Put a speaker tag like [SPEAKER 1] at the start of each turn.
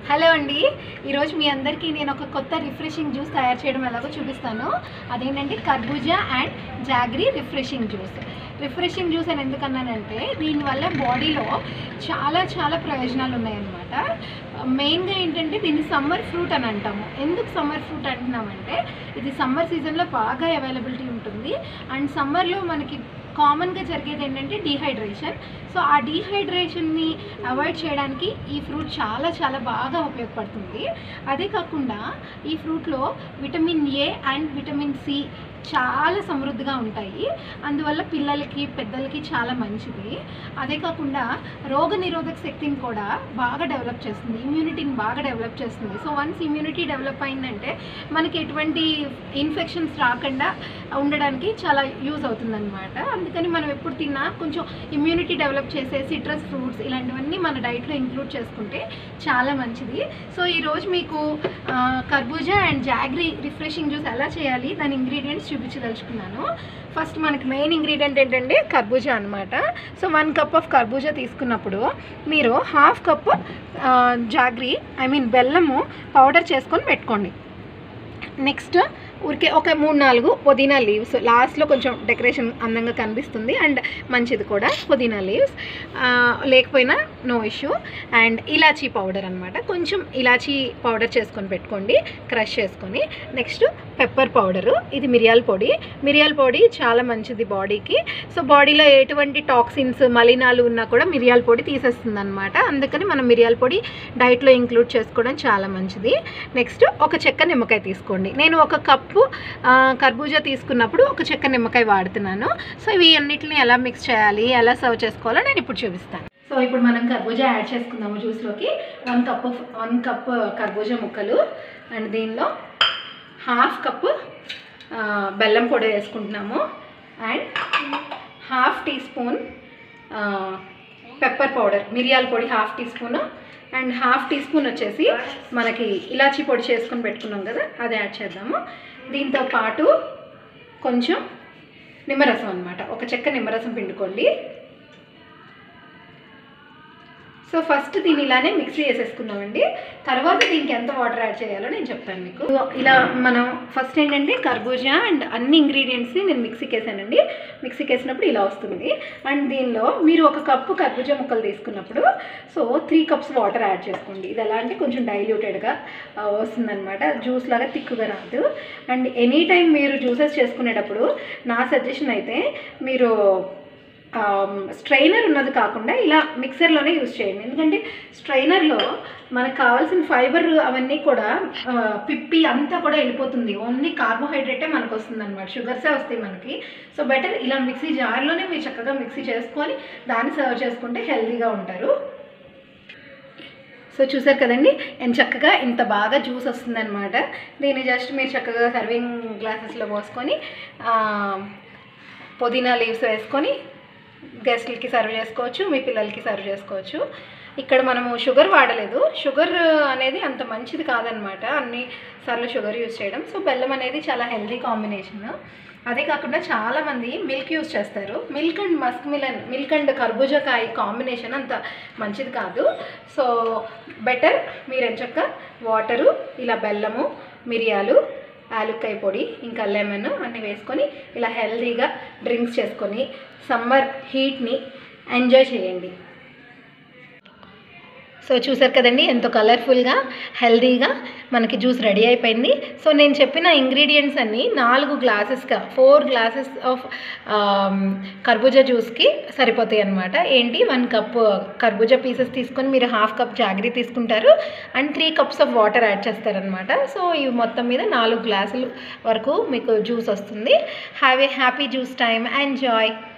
[SPEAKER 1] hello అండి ఈరోజు మీ అందరికీ నేను ఒక కొత్త రిఫ్రెషింగ్ జ్యూస్ తయారు చేయడం ఎలాగో చూపిస్తాను అదేంటంటే కర్బూజా and jaggery refreshing juice refreshing juice అని ఎందుకన్నానంటే దీనివల్ల బాడీలో చాలా చాలా ప్రయోజనాలు ఉన్నాయన్నమాట మెయిన్గా ఏంటంటే దీన్ని సమ్మర్ ఫ్రూట్ అని అంటాము ఎందుకు సమ్మర్ ఫ్రూట్ అంటున్నామంటే ఇది సమ్మర్ సీజన్లో బాగా అవైలబిలిటీ ఉంటుంది అండ్ సమ్మర్లో మనకి కామన్గా జరిగేది ఏంటంటే డీహైడ్రేషన్ సో ఆ డీహైడ్రేషన్ని అవాయిడ్ చేయడానికి ఈ ఫ్రూట్ చాలా చాలా బాగా ఉపయోగపడుతుంది అదే కాకుండా ఈ ఫ్రూట్లో vitamin A and vitamin C చాలా సమృద్ధిగా ఉంటాయి అందువల్ల పిల్లలకి పెద్దలకి చాలా మంచిది అదే కాకుండా రోగ నిరోధక శక్తిని కూడా బాగా డెవలప్ చేస్తుంది ఇమ్యూనిటీని బాగా డెవలప్ చేస్తుంది సో వన్స్ ఇమ్యూనిటీ డెవలప్ అయిందంటే మనకి ఎటువంటి ఇన్ఫెక్షన్స్ రాకుండా ఉండడానికి చాలా యూజ్ అవుతుందన్నమాట అందుకని మనం ఎప్పుడు తిన్నా కొంచెం ఇమ్యూనిటీ డెవలప్ చేసే సిట్రస్ ఫ్రూట్స్ ఇలాంటివన్నీ మన డైట్లో ఇంక్లూడ్ చేసుకుంటే చాలా మంచిది సో ఈరోజు మీకు ఆ, కర్బూజా అండ్ జాగ్రీ రిఫ్రెషింగ్ జ్యూస్ ఎలా చేయాలి దాని ఇంగ్రీడియంట్స్ చూపించదలుచుకున్నాను ఫస్ట్ మనకి మెయిన్ ఇంగ్రీడియంట్ ఏంటంటే కర్బూజా అనమాట సో వన్ కప్ ఆఫ్ కర్బూజా తీసుకున్నప్పుడు మీరు half cup jaggery I mean బెల్లము పౌడర్ చేసుకొని పెట్టుకోండి నెక్స్ట్ ఊరికే ఒక మూడు నాలుగు పుదీనా లీవ్స్ లాస్ట్లో కొంచెం డెకరేషన్ అందంగా కనిపిస్తుంది అండ్ మంచిది కూడా పుదీనా లీవ్స్ లేకపోయినా నో ఇష్యూ అండ్ ఇలాచీ పౌడర్ అనమాట కొంచెం ఇలాచీ పౌడర్ చేసుకొని పెట్టుకోండి క్రష్ చేసుకొని నెక్స్ట్ పెప్పర్ పౌడరు ఇది మిరియాల పొడి మిరియాల పొడి చాలా మంచిది బాడీకి సో బాడీలో ఎటువంటి టాక్సిన్స్ మలినాలు ఉన్నా కూడా మిరియాల పొడి తీసేస్తుంది అనమాట అందుకని మనం మిరియాల పొడి డైట్లో ఇంక్లూడ్ చేసుకోవడం చాలా మంచిది నెక్స్ట్ ఒక చెక్క నిమ్మకాయ తీసుకోండి నేను ఒక కప్పు ఆ, కర్బూజా తీసుకున్నప్పుడు ఒక చెక్క నిమ్మకాయ వాడుతున్నాను సో ఇవి అన్నిటిని ఎలా మిక్స్ చేయాలి ఎలా సర్వ్ చేసుకోవాలో నేను ఇప్పుడు చూపిస్తాను సో ఇప్పుడు మనం కర్బూజా యాడ్ చేసుకుందాము జ్యూస్లోకి వన్ కప్ వన్ కప్ కర్బూజా ముక్కలు అండ్ దీనిలో హాఫ్ కప్పు ఆ, బెల్లం పొడి వేసుకుంటున్నాము and half teaspoon pepper powder మిరియాల పొడి half teaspoon and half teaspoon వచ్చేసి మనకి ఇలాచీ పొడి చేసుకొని పెట్టుకున్నాం కదా అది యాడ్ చేద్దాము దీంతో పాటు కొంచెం నిమ్మరసం అనమాట ఒక చెక్క నిమ్మరసం పిండుకోండి సో ఫస్ట్ దీన్ని ఇలానే మిక్సీ చేసేసుకున్నామండి తర్వాత దీనికి ఎంత వాటర్ యాడ్ చేయాలో నేను చెప్తాను మీకు ఇలా మనం ఫస్ట్ ఏంటంటే కర్బూజా అండ్ అన్ని ఇంగ్రీడియంట్స్ని నేను మిక్సీకి వేసానండి మిక్సీకి వేసినప్పుడు ఇలా వస్తుంది అండ్ దీనిలో మీరు ఒక కప్పు కర్బూజా ముక్కలు తీసుకున్నప్పుడు so three cups water add చేసుకోండి ఇది ఎలా అంటే కొంచెం డైల్యూటెడ్గా వస్తుందన్నమాట జ్యూస్ లాగా తిక్కుగా రాదు అండ్ ఎనీ టైం మీరు జ్యూసెస్ చేసుకునేటప్పుడు నా సజెషన్ అయితే మీరు స్ట్రైనర్ ఉన్నది కాకుండా ఇలా మిక్సర్లోనే యూజ్ చేయండి ఎందుకంటే స్ట్రైనర్లో మనకు కావాల్సిన ఫైబర్ అవన్నీ కూడా ఆ, పిప్పి అంతా కూడా వెళ్ళిపోతుంది ఓన్లీ కార్బోహైడ్రేటే మనకు వస్తుంది అనమాట షుగర్సే వస్తాయి మనకి సో బెటర్ ఇలా మిక్సీ జార్లోనే మీరు చక్కగా మిక్సీ చేసుకొని దాన్ని సర్వ్ చేసుకుంటే హెల్తీగా ఉంటారు సో చూసారు కదండి ఎంత చక్కగా ఇంత బాగా జ్యూస్ వస్తుందన్నమాట దీన్ని జస్ట్ మీరు చక్కగా సర్వింగ్ గ్లాసెస్లో పోసుకొని ఆ, పుదీనా లీవ్స్ వేసుకొని గెస్ట్లకి సర్వ్ చేసుకోవచ్చు మీ పిల్లలకి సర్వ్ చేసుకోవచ్చు ఇక్కడ మనము షుగర్ వాడలేదు షుగర్ అనేది అంత మంచిది కాదనమాట అన్ని సార్లు షుగర్ యూజ్ చేయడం సో బెల్లం అనేది చాలా హెల్దీ కాంబినేషన్ అదే కాకుండా చాలామంది మిల్క్ యూజ్ చేస్తారు milk and muskmelon milk and కర్బూజాకాయ కాంబినేషన్ అంత మంచిది కాదు సో బెటర్ మీరు ఎంచక్క వాటరు ఇలా బెల్లము మిరియాలు యాలుక్కాయ పొడి ఇంకా లెమన్ అన్నీ వేసుకొని ఇలా హెల్తీగా డ్రింక్స్ చేసుకొని సమ్మర్ హీట్ని ఎంజాయ్ చేయండి సో చూసారు కదండి ఎంతో కలర్ఫుల్గా హెల్దీగా మనకి జ్యూస్ రెడీ అయిపోయింది సో నేను చెప్పిన ఇంగ్రీడియంట్స్ అన్నీ నాలుగు గ్లాసెస్గా ఫోర్ గ్లాసెస్ ఆఫ్ కర్బూజా జ్యూస్కి సరిపోతాయి అనమాట ఏంటి వన్ కప్ కర్బూజా పీసెస్ తీసుకొని మీరు హాఫ్ కప్ జాగ్రీ తీసుకుంటారు and three cups of water add చేస్తారనమాట సో ఇవి మొత్తం మీద నాలుగు గ్లాసులు వరకు మీకు జ్యూస్ వస్తుంది have a happy juice time enjoy